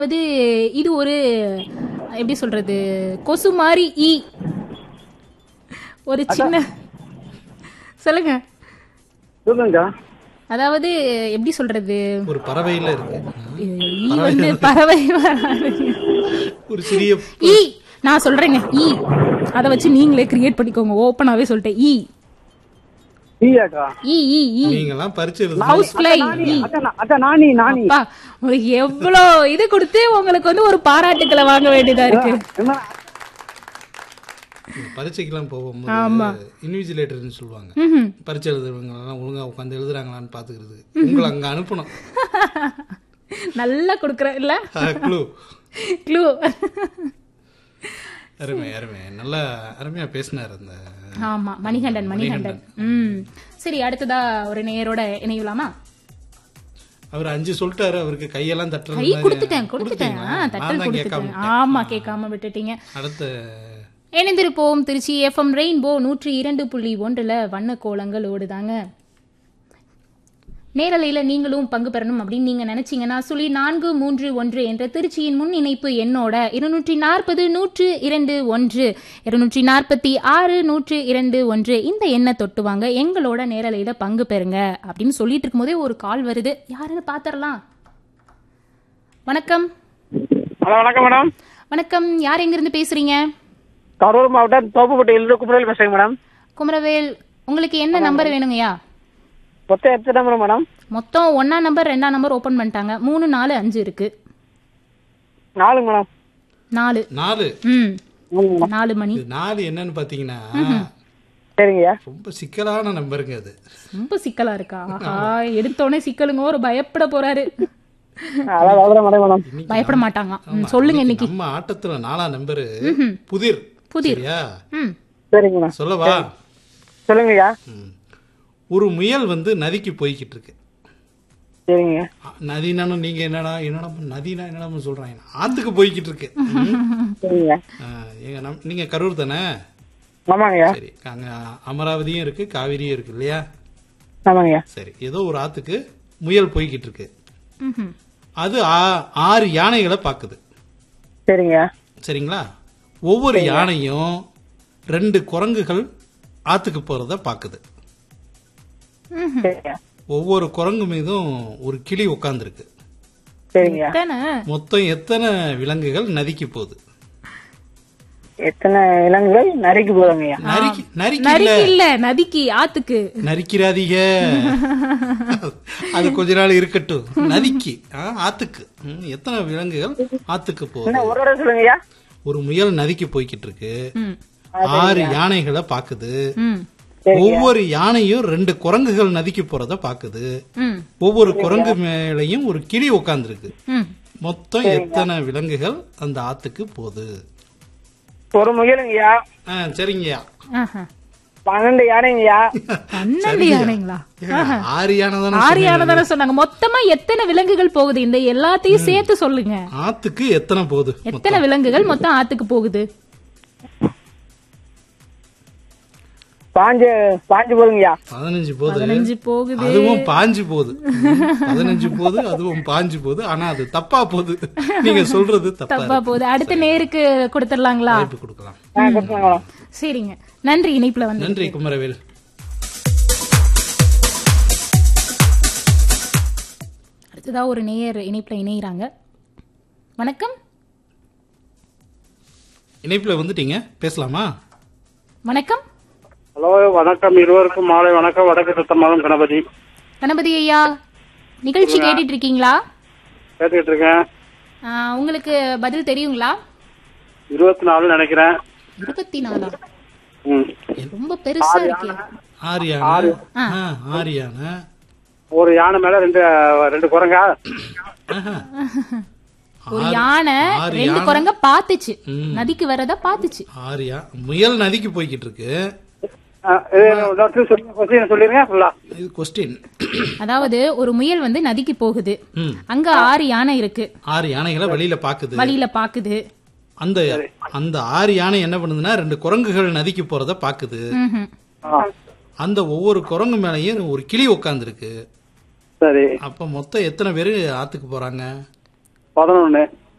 அதாவது இது ஒரு எப்படி சொல்றது கொசு மாதிரி ஈ ஒரு சின்ன சொல்லுங்க சொல்லுங்கக்கா அதாவது எப்படி சொல்றது ஒரு பறவையில இருக்கு ஈ வந்து பறவை வராது. ஒரு சிறிய ஈ நான் சொல்றேங்க ஈ அத வச்சு நீங்களே கிரியேட் பண்ணிக்கோங்க ஓப்பனாவே சொல்லிட்டேன் ஈ டீயாக்கா ஈ ஈ ஈ நீங்கெல்லாம் பரிச்சு எழுது ஹவுஸ் ஃபிளை ஈ அக்கா அக்கா நானி நானி அப்பா உங்களுக்கு எவ்வளோ இது கொடுத்து உங்களுக்கு வந்து ஒரு பாராட்டுக்களை வாங்க வேண்டியதா இருக்கு என்ன பரீட்சைக்கெல்லாம் போகும்போது இன்விஜிலேட்டர்னு சொல்லுவாங்க ம்ஹும். பரீட்சை எழுதுறவங்க எல்லாம் ஒழுங்கா உட்காந்து எழுதுறாங்களான்னு பாத்துக்கிறது உங்களை அங்க அனுப்பணும் நல்லா கொடுக்குறேன் இல்ல க்ளூ க்ளூ அருமை அருமை நல்லா அருமையா பேசினார் அந்த ஆமா மணிகண்டன் மணிகண்டன் ம் சரி அடுத்ததா ஒரு நேயரோட இணையலாமா அவர் அஞ்சு சொல்லிட்டாரு அவருக்கு கையெல்லாம் தட்டுறது கை மாதிரி கொடுத்துட்டேன் கொடுத்துட்டேன் ஆ, கொடுத்தீங்களா? தட்டல் நான் தான் கேட்காம கொடுத்துட்டேன் ஆமா கேட்காம விட்டுட்டீங்க அடுத்த இணைந்திருப்போம் திருச்சி எஃப்எம் ரெயின்போ நூற்றி இரண்டு புள்ளி ஒன்றுல வண்ண கோலங்கள் ஓடுதாங்க நேரலையில் நீங்களும் பங்கு பெறணும் அப்படின்னு நீங்கள் நினச்சிங்கன்னா சொல்லி நான்கு மூன்று ஒன்று என்ற திருச்சியின் முன் இணைப்பு எண்ணோட இருநூற்றி நாற்பது நூற்று இரண்டு ஒன்று இருநூற்றி நாற்பத்தி ஆறு நூற்று இரண்டு ஒன்று இந்த எண்ணை தொட்டு வாங்க எங்களோட நேரலையில் பங்கு பெறுங்க அப்படின்னு சொல்லிட்டு இருக்கும்போதே ஒரு கால் வருது யாருன்னு பார்த்துடலாம் வணக்கம் ஹலோ வணக்கம் மேடம் வணக்கம் யார் எங்கிருந்து பேசுறீங்க கரூர் மாவட்டம் தோப்புப்பட்டியிலிருந்து குமரவேல் பேசுறேங்க மேடம் குமரவேல் உங்களுக்கு என்ன நம்பர் வேணுங்கய்யா மொத்தம் எத்தனை நம்பர் மேடம் மொத்தம் ஒன்னா நம்பர் ரெண்டாம் நம்பர் ஓபன் பண்ணிட்டாங்க மூணு நாலு அஞ்சு இருக்கு நாலுங்க மேடம் நாலு நாலு ம் ஆமாங்க நாலு மணி இது நாலு என்னன்னு பாத்தீங்கன்னா சரிங்கய்யா ரொம்ப சிக்கலான நம்பருங்க அது ரொம்ப சிக்கலா இருக்கா ஆஹா எடுத்தோடனே சிக்கலுங்க ஒரு பயப்பட போறாரு அதான் அவ்வளோ மேடம் மேடம் பயப்பட மாட்டாங்க ம், சொல்லுங்க இன்னைக்கு நம்ம ஆட்டத்துல நாலாம் நம்பரு புதிர் புதிர். சரியா ம் சரிங்க மேடம் சொல்லவா சொல்லுங்கய்யா ம். ஒரு முயல் வந்து நதிக்கு போய்கிட்டு இருக்கு சரிங்க அ- நதினாலும் நீங்க என்னடா என்னடா நதினா என்னடா சொல்றாங்க ஆத்துக்கு போய்கிட்டு இருக்கு ம். சரிங்க ஆ, எங்க நம்- நீங்க கரூர் தானே ஆமாங்கய்யா சரி அங்க அமராவதியும் இருக்கு காவிரியும் இருக்கு இல்லையா ஆமாங்கய்யா சரி ஏதோ ஒரு ஆத்துக்கு முயல் போய்கிட்டு இருக்கு ம்ஹும். அது ஆ- ஆறு யானைகளை பாக்குது சரிங்கய்யா சரிங்களா ஒவ்வொரு யானையும் ரெண்டு குரங்குகள் ஆத்துக்கு போறத பாக்குது சரிங்கய்யா ஒவ்வொரு குரங்கு மீதும் ஒரு கிளி உட்கார்ந்துருக்கு சரிங்கய்யா எத்தனை மொத்தம் எத்தனை விலங்குகள் நதிக்கு போகுது எத்தனை இலங்குகள் நரிக்கு போதுங்கய்யா நரிக்கு நரிக்கு இல்ல நரிக்கு இல்ல நதிக்கு ஆத்துக்கு நரிக்கிறாதீங்க அது கொஞ்ச நாள் இருக்கட்டும் நதிக்கு ஆ, ஆத்துக்கு ம், எத்தனை விலங்குகள் ஆத்துக்கு போகுது என்ன ஒரு தடவை சொல்லுங்கய்யா ஒரு முயல் நதிக்கு போய்கிட்டு இருக்கு ம் ஆறு யானைகளை பாக்குது ம் ஒவ்வொரு யானையும் ரெண்டு குரங்குகள் நதிக்கு போறத பாக்குது ம் ஒவ்வொரு குரங்கு மேலையும் ஒரு கிளி உட்கார்ந்துருக்கு ம் மொத்தம் எத்தனை விலங்குகள் அந்த ஆத்துக்கு போகுது ஒரு முயலுங்கய்யா ஆ, சரிங்கய்யா ஆஹா பன்னெண்டு யானைங்கய்யா பன்னெண்டு யானைங்களா ஏங்க, ஆறு யானை தானே ஆறு யானை தானே சொன்னாங்க மொத்தமா எத்தனை விலங்குகள் போகுது இந்த எல்லாத்தையும் சேர்த்து சொல்லுங்க ஆத்துக்கு எத்தனை போகுது எத்தனை விலங்குகள் மொத்தம் ஆத்துக்கு போகுது பாஞ்சு பாஞ்சு போதுங்கய்யா பதினஞ்சு போகுது பதினஞ்சு போகுது அதுவும் பாஞ்சு போகுது பதினஞ்சு போகுது அதுவும் பாஞ்சு போகுது ஆனா அது தப்பா போகுது நீங்க சொல்றது தப்பா தப்பா போகுது அடுத்த நேருக்கு கொடுத்துடலாங்களா வாய்ப்பு கொடுக்கலாம் ஆ கொடுத்துருங்க மேடம் சரிங்க நன்றி இணைப்புல வந்து நன்றி குமரவேல் அடுத்ததா ஒரு நேயர் இணைப்புல இணைகிறாங்க வணக்கம் இணைப்புல வந்துட்டீங்க பேசலாமா வணக்கம் ஹலோ வணக்கம் இருவருக்கும் மாலை வணக்கம் வடக்கு சுத்தமாகும் கணபதி கணபதி ஐயா நிகழ்ச்சி கேட்டுட்டு இருக்கீங்களா கேட்டுக்கிட்டு இருக்கேன் ஆ, உங்களுக்கு பதில் தெரியுங்களா இருபத்தி நாலு நினைக்கிறேன் இருபத்தி நாலா ம் ரொம்ப பெருசா இருக்கே ஆறு யானை ஆ, ஆறு யானை ஒரு யானை மேல ரெண்டு ரெண்டு குரங்கா ஆஹா. ஒரு யானை ஆறு ரெண்டு யானை. குரங்க பாத்துச்சு ம். நதிக்கு வரத பாத்துச்சு ஆறு யா முயல் நதிக்கு போய்கிட்டு இருக்கு ஆ, இது இன்னொரு சொல்லுங்க கொஸ்டின் சொல்லிருங்க ஃபுல்லா இது கொஸ்டின் அதாவது ஒரு முயல் வந்து நதிக்கு போகுது ம் அங்க ஆறு யானை இருக்கு ஆறு யானைகளை வெளியில பாக்குது வழியில பாக்குது அந்த அந்த ஆறு யானை என்ன பண்ணுதுன்னா ரெண்டு குரங்குகள் நதிக்கு போறத பாக்குது ம்ஹும். ஆ, அந்த ஒவ்வொரு குரங்கு மேலயும் ஒரு கிளி உட்காந்துருக்கு சரி அப்ப மொத்தம் எத்தனை பேரு ஆத்துக்கு போறாங்க பதினொன்னு